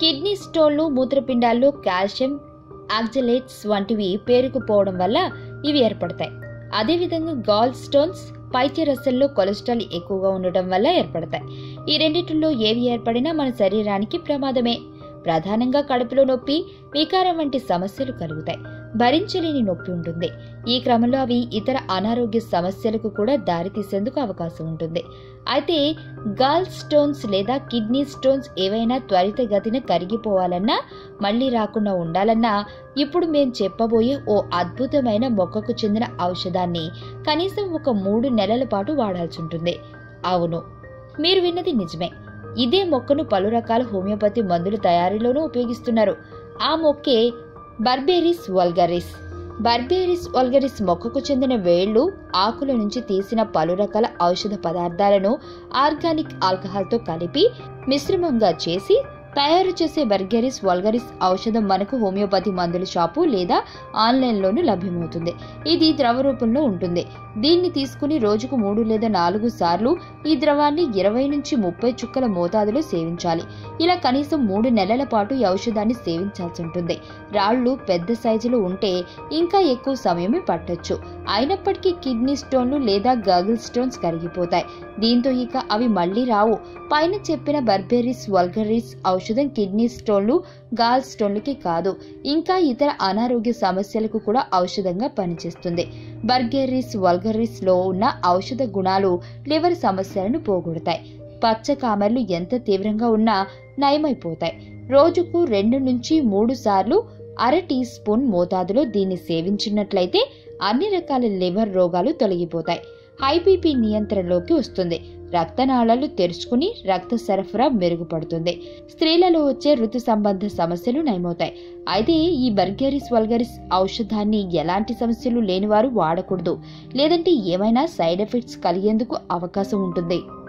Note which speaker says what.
Speaker 1: kidney స్టోన్లు మూత్రపిండాల్లో calcium ఆక్జలేట్స్ వంటివి పేరుకుపోవడం వల్ల ఇవి ఏర్పడతాయి అదేవిధంగా గాల్ స్టోన్స్ పైత్యరసంలో కొలెస్ట్రాల్ ఎక్కువగా ఉండటం వల్ల ఏర్పడతాయి ఈ రెండిటిలో ఏవి ఏర్పడినా మన శరీరానికి ప్రమాదమే ప్రధానంగా కడుపులో నొప్పి వికారం వంటి సమస్యలు కలుగుతాయి భరించలేని నొప్పి ఉంటుంది ఈ క్రమంలో అవి ఇతర అనారోగ్య సమస్యలకు కూడా దారితీసేందుకు అవకాశం ఉంటుంది అయితే గాల్ స్టోన్స్ లేదా కిడ్నీ స్టోన్స్ ఏవైనా త్వరితగతిన కరిగిపోవాలన్నా మళ్ళీ రాకుండా ఉండాలన్నా ఇప్పుడు మేం చెప్పబోయే ఓ అద్భుతమైన మొక్కకు చెందిన ఔషధాన్ని కనీసం ఒక మూడు నెలల పాటు వాడాల్సి ఉంటుంది అవును మీరు విన్నది నిజమే ఇదే మొక్కను పలు రకాల హోమియోపతి మందుల తయారీలోనూ ఉపయోగిస్తున్నారు ఆ మొక్కే బర్బేరిస్ వల్గరిస్ బర్బేరిస్ వల్గరిస్ మొక్కకు చెందిన వేళ్లు ఆకుల నుంచి తీసిన పలు రకాల ఔషధ పదార్థాలను ఆర్గానిక్ ఆల్కహాల్తో కలిపి మిశ్రమంగా చేసి తయారు చేసే బర్గరిస్ వల్గరిస్ ఔషధం మనకు హోమియోపతి మందుల షాపు లేదా ఆన్లైన్లోనూ లభ్యమవుతుంది ఇది ద్రవ రూపంలో ఉంటుంది దీన్ని తీసుకుని రోజుకు మూడు లేదా నాలుగు సార్లు ఈ ద్రవాన్ని ఇరవై నుంచి ముప్పై చుక్కల మోతాదులో సేవించాలి ఇలా కనీసం మూడు నెలల పాటు ఈ ఔషధాన్ని సేవించాల్సి ఉంటుంది రాళ్ళు పెద్ద సైజులో ఉంటే ఇంకా ఎక్కువ సమయమే పట్టొచ్చు అయినప్పటికీ కిడ్నీ స్టోన్లు లేదా గగిల్ స్టోన్స్ కరిగిపోతాయి దీంతో ఇక అవి మళ్ళీ రావు పైన చెప్పిన బర్బెరిస్ వల్గరిస్ ఔషధం కిడ్నీ స్టోన్లు గాల్ స్టోన్లకి కాదు ఇంకా ఇతర అనారోగ్య సమస్యలకు కూడా ఔషధంగా పనిచేస్తుంది బర్గెరిస్ వల్గరిస్ లో ఉన్న ఔషధ గుణాలు లివర్ సమస్యలను పోగొడతాయి పచ్చ కామెర్లు ఎంత తీవ్రంగా ఉన్నా నయమైపోతాయి రోజుకు రెండు నుంచి మూడు సార్లు అర టీ స్పూన్ మోతాదులో దీన్ని సేవించినట్లయితే అన్ని రకాల లివర్ రోగాలు తొలగిపోతాయి హై బీపీ నియంత్రణలోకి వస్తుంది రక్తనాళాలు తెరుచుకుని రక్త సరఫరా మెరుగుపడుతుంది స్త్రీలలో వచ్చే ఋతు సంబంధ సమస్యలు నయమవుతాయి అయితే ఈ బర్గరిస్ వల్గరిస్ ఔషధాన్ని ఎలాంటి సమస్యలు లేనివారు వాడకూడదు లేదంటే ఏమైనా సైడ్ ఎఫెక్ట్స్ కలిగేందుకు అవకాశం ఉంటుంది